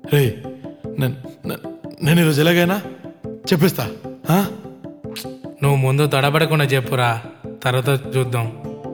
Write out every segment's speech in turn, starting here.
రే నన్- నన్- నేను ఈరోజు ఎలాగైనా చెప్పిస్తా ఆ? నువ్వు ముందు తడబడకుండా చెప్పురా తర్వాత చూద్దాం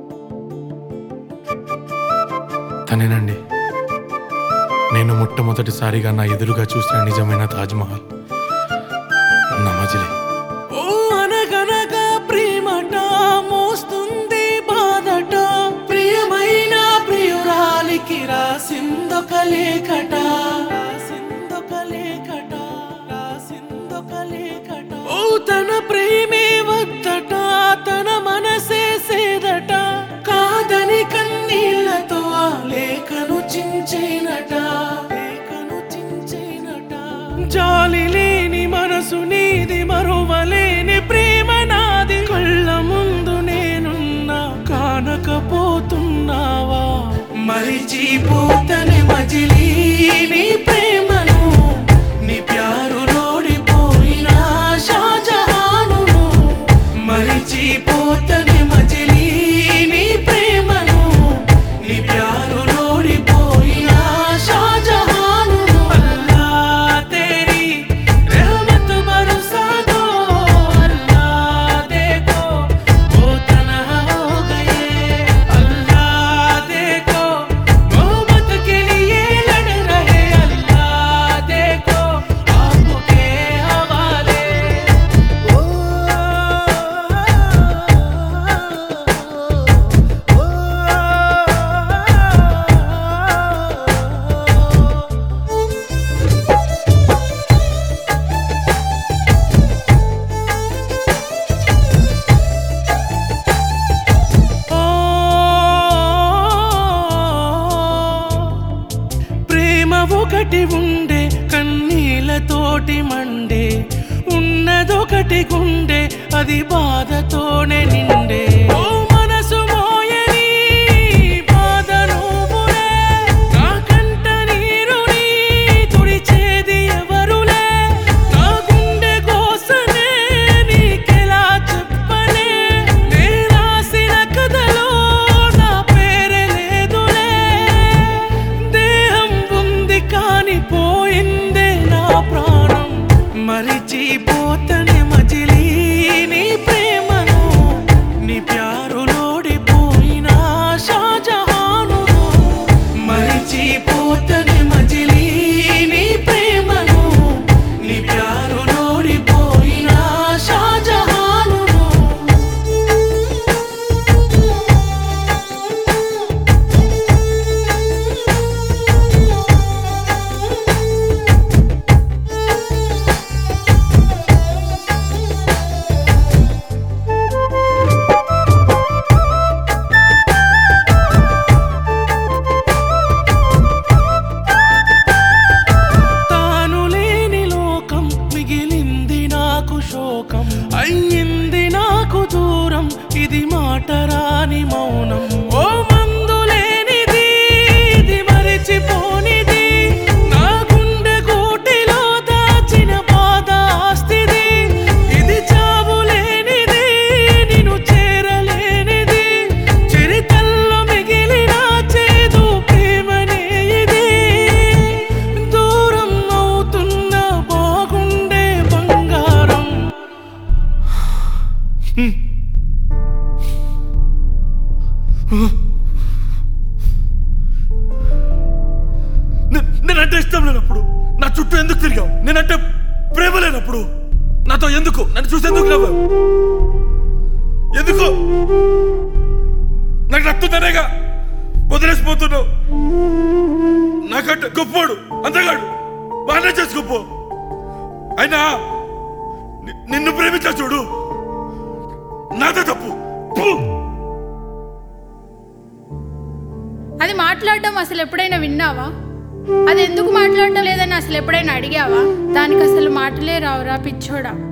తనేనండి నేను మొట్టమొదటిసారిగా నా ఎదురుగా చూసిన నిజమైన తాజ్మహల్ నా మజిలీ ఓ అనగనగా ప్రేమట మోస్తుంది బాధట ప్రియమైన ప్రియురాలికి రాసిందొక లేఖట రాసిందొక లేఖట రాసిందొక లేఖట ఓ తన ప్రేమే వద్దట తన మనసే సేదట కాదని కన్నీళ్లతో ఆ లేఖను చించేనట లేఖను చించేనట జాలి లేని మనసు నీది మరువలేని ప్రేమ నాది కళ్ళ ముందు నేనున్నా కానకపోతున్నావా మరిచిపోతని మజిలీ నీ ప్రేమను నీ ప్యారు లోడిపోయిన షాజహాను మరిచిపోతని మజిలీ నీ ప్రేమను నీ ప్యారు లోడిపోయిన షాజహాను అల్లా తేరీ रहमत बरसा दो अल्लाह देखो वो तन्हा हो गए अल्लाह देखो मोहब्बत के लिए लड़ रहे अल्लाह देखो आपके हवाले ప్రేమ ఒకటి ఉండే కన్నీళ్ళతోటి మండే ఉన్నదొకటి గుండె అది బాధతోనే నిండే ఓ మనసు మోయని బాధ నువ్వులే నా కంట నీరుని తుడిచేది ఎవరులే నా గుండె కోసనే నీకెలా చెప్పనే నే రాసిన కథలో నా పేరే లేదులే దేహం ఉంది కాని పోయిందే నా ప్రాణం మరిచిపోతని మజిలీ నీ ప్రేమను నీ ప్యారు లోడిపోయిన షాజహాను మరిచిపోతని మజిలీ నీ ప్రేమను నీ ప్యారు లోడిపోయిన షాజహాను తాను లేని లోకం మిగిలింది నాకు శోకం అయ్యింది నాకు దూరం ఇది మాట రాని మౌనం ఓ మందు లేనిది ఇది మరిచిపోనిది నా గుండె గూటిలో దాచిన బాధ ఆస్తిది ఇది చావు లేనిది నిన్ను చేరలేనిది చరితల్లో మిగిలిన చేదు ప్రేమనే ఇది దూరం అవుతున్న బాగుండే బంగారం నే- నేనంటే ఇష్టం లేనప్పుడు నా చుట్టూ ఎందుకు తిరిగావు నేనంటే ప్రేమ లేనప్పుడు నాతో ఎందుకు నన్ను చూసి ఎందుకు నవ్వావు ఎందుకు నాకు నచ్చుతానేగా వదిలేసిపోతున్నావు నాకంటే గొప్పోడు అంతేగాడు బాగానే చేసుకోపో అయినా ని- నిన్ను ప్రేమించా చూడు నాదే తప్పు పో. అది మాట్లాడడం అసలు ఎప్పుడైనా విన్నావా అది ఎందుకు మాట్లాడటం లేదని అసలు ఎప్పుడైనా అడిగావా దానికి అసలు మాటలే రావురా పిచ్చోడా